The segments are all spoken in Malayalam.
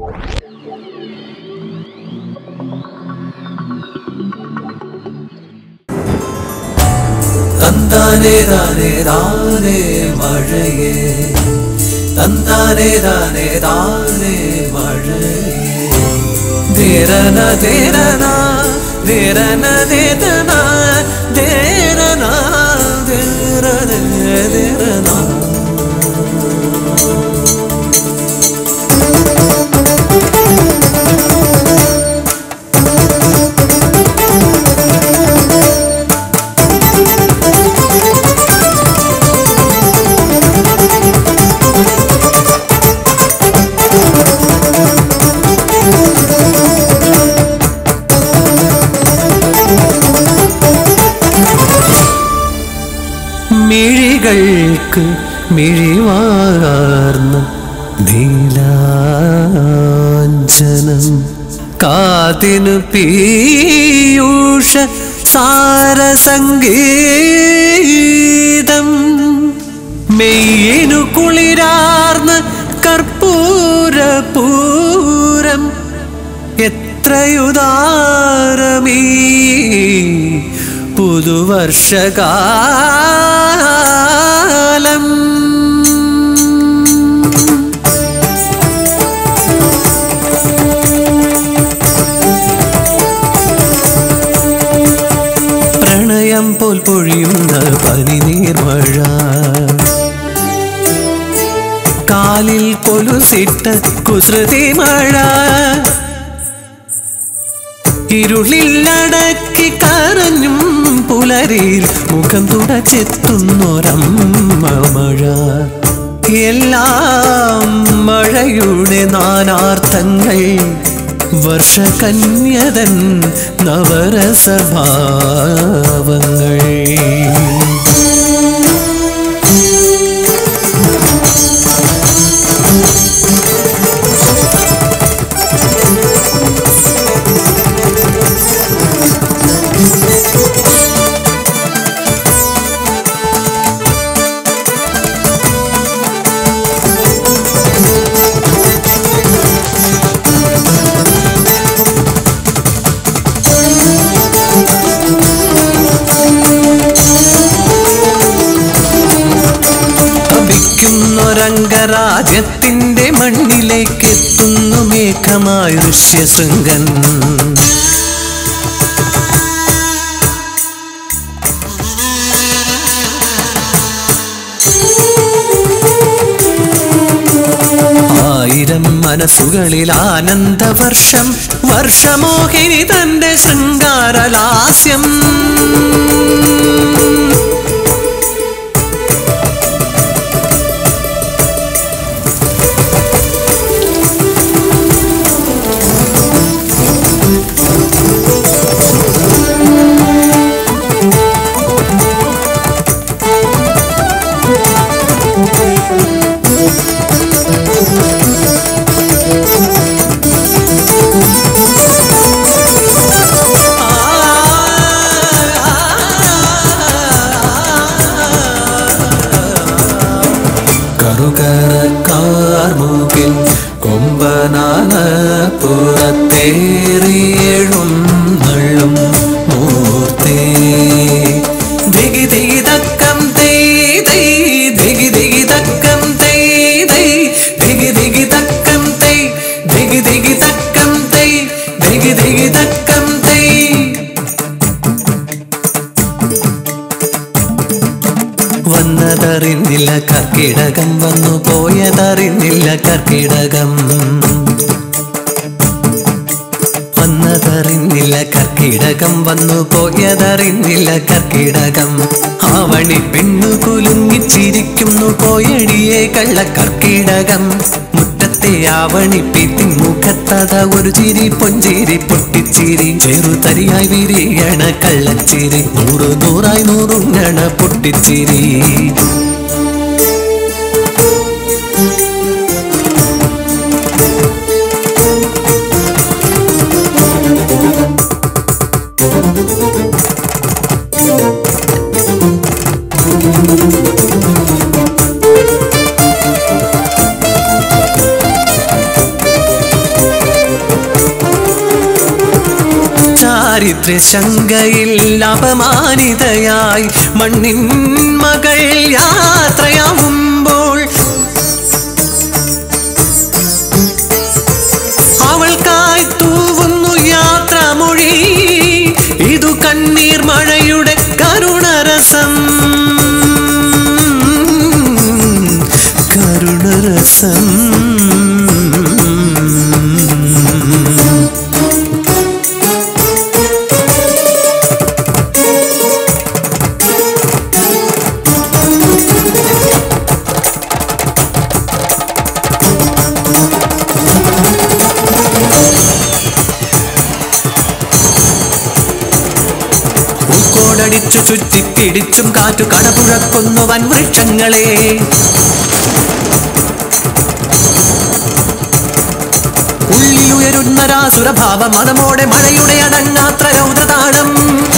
തന്താനേ താനേ താനേ മഴയേ തന്താനേ താനേ താനേ മഴയേ ധീരന ധീരന ധീരന ധീരന ധീരന ധീരന ധീരന മിഴികൾക്ക് മിഴിവാർന്ന നീലാഞ്ജനം കാതിനു പീയൂഷ സാരസംഗീതം മെയ്യിനു കുളിരാർന്ന കർപ്പൂരപൂരം എത്രയുദാരമീ പുതുവർഷകാലം പ്രണയം പോൽ പൊഴിയുന്ന പനിനീർമഴ കാലിൽ കൊലുസിട്ട് കുസൃതി മഴ ഇരുളിൽ അടക്കി കരഞ്ഞും പുലരിയിൽ മുഖം തുടച്ചെത്തുന്നൊരമ്മ മഴ എല്ലാം മഴയുടെ നാനാർത്ഥങ്ങൾ വർഷകന്യതൻ നവരസഭാവങ്ങൾ അഭിക്കുന്നൊരംഗരാജ്യത്തിന്റെ മണ്ണിലേക്ക് എത്തുന്നു മേഘമായ ഋഷ്യശൃംഗൻ ആയിരം മനസ്സുകളിൽ ആനന്ദവർഷം വർഷമോഹിനി തന്റെ ശൃംഗാരലാസ്യം കറുകറക്കാർമുകിൽ കൊമ്പനാന പുറത്തേറിയഴും നള്ളും മൂർത്തേ ദിഗി ദിഗി തക്കം തേ തേ ദിഗി ദിഗി തക്കം തേ തേ ദിഗി ദിഗി തക്കം തേ ദിഗി ദിഗി തക്കം തേ ദിഗി ദിഗി തക്കം തേ വന്നതറിഞ്ഞില്ല കർക്കിടകം വന്നു പോയതറിഞ്ഞില്ല കർക്കിടകം വന്നതറിഞ്ഞില്ല കർക്കിടകം വന്നു പോയതറിഞ്ഞില്ല കർക്കിടകം ആവണി പെണ്ണു കുലുങ്ങിച്ചിരിക്കുന്നു പോയടിയെ കള്ള കർക്കിടകം മുറ്റത്തെ ആവണി പീത്തിൻ മുഖത്തത ഒരു ചിരി പൊഞ്ചിരി പൊട്ടിച്ചിരി ചെറുതരിയായി വിരിയണ കള്ളച്ചിരി നൂറ് നൂറായി നൂറുങ്ങണ പൊട്ടിച്ചിരി ദാരിദ്ര്യ ശങ്കയിൽ അപമാനിതയായി മണ്ണിൻ മകൾ യാത്രയാവുമ്പോൾ അവൾക്കായി തൂവുന്നു യാത്രാമൊഴി ഇതു കണ്ണീർ മഴയുടെ കരുണരസം കരുണരസം ഉൾക്കോടടിച്ചു ചുറ്റിപ്പിടിച്ചും കാറ്റു കടപുഴക്കുന്നു വൻവൃക്ഷങ്ങളെ ഉള്ളിലുയരുന്ന രാസുരഭാവം മതമോടെ മഴയുടെ അടങ്ങാത്ര രൗദ്രതാണം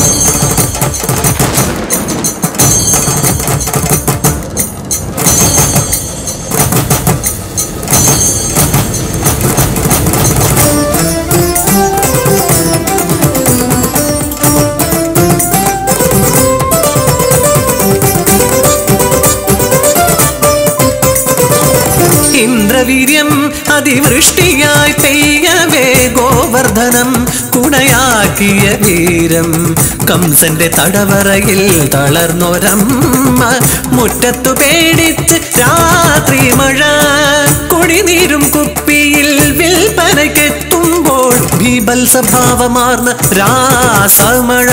ഇന്ദ്രവീര്യം അതിവൃഷ്ടിയായി പെയ്യവേ ഗോവർദ്ധനം കുണയാക്കിയ വീരം കംസന്റെ തടവറയിൽ തളർന്നൊരമ്മ മുറ്റത്തു പേടിച്ച് രാത്രി മഴ കുടിനീരും കുപ്പിയിൽ വിൽപ്പനയ്ക്കെത്തുമ്പോൾ ബീബൽ സ്വഭാവമാർന്ന രാസമഴ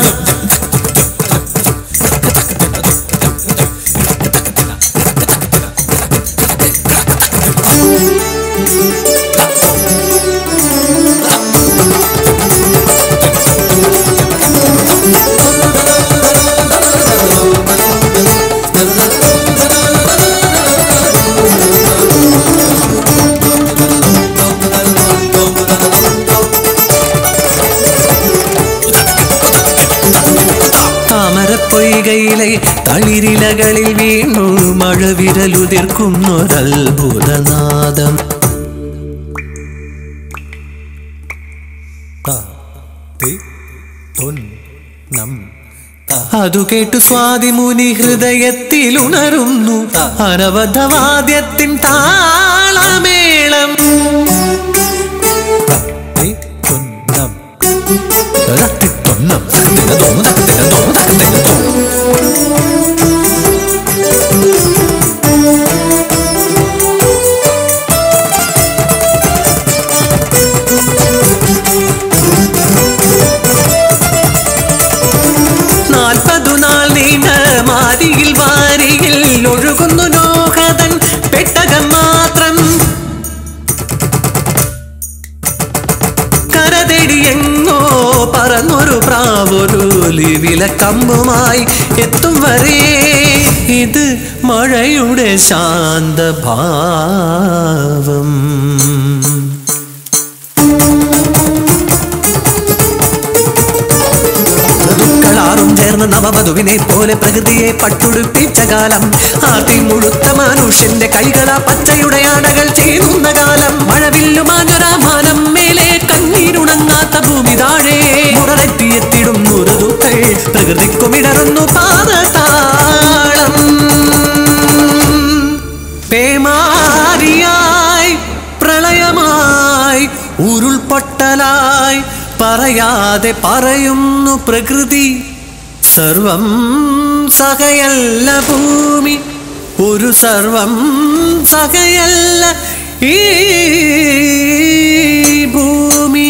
താമരപ്പൊയ്കയിലെ തളിരിലകളിൽ വീണു മഴവിരലുതിർക്കുന്നൊരത്ഭുതനാദം അതു കേട്ടു സ്വാതിമുനി ഹൃദയത്തിൽ ഉണരുന്നു അനവധവാദ്യത്തിൻ താളമേളം നാൽപ്പതു നാൾ നീണ്ട മാരിയിൽ വാരിയിൽ ഒഴുകുന്നു നോഹതൻ പെട്ടകം മാത്രം കരതെടി എങ്ങോ പറന്നൊരു പ്രാവൊരു ലിവില കമ്പുമായി എത്തും വരെ ഇത് മഴയുടെ ശാന്തഭാവം ഋതുക്കളാറും ചേർന്ന് നവവധുവിനെ പോലെ പ്രകൃതിയെ പട്ടുടുപ്പിച്ച കാലം ആർത്തി മുഴുത്ത മനുഷ്യന്റെ കൈകള പച്ചയുടെ ആടകൾ ചെയ്യുന്ന കാലം മഴവില്ലുമാഞ്ഞൊരാമാനം മേലെ കണ്ണീരുണങ്ങാത്ത ഭൂമി താഴെ മുറതെറ്റിയെത്തിടും ഋതുക്കൾ പ്രകൃതിക്കുമിടറുന്നു പാദതാളം പേമാരിയായി പ്രളയമായി ഉരുൾപൊട്ടലായി പറയാതെ പറയുന്നു പ്രകൃതി സർവം സഹയല്ല ഭൂമി ഒരു സർവം സഹയല്ല ഈ ഭൂമി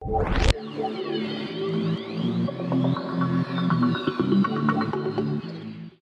you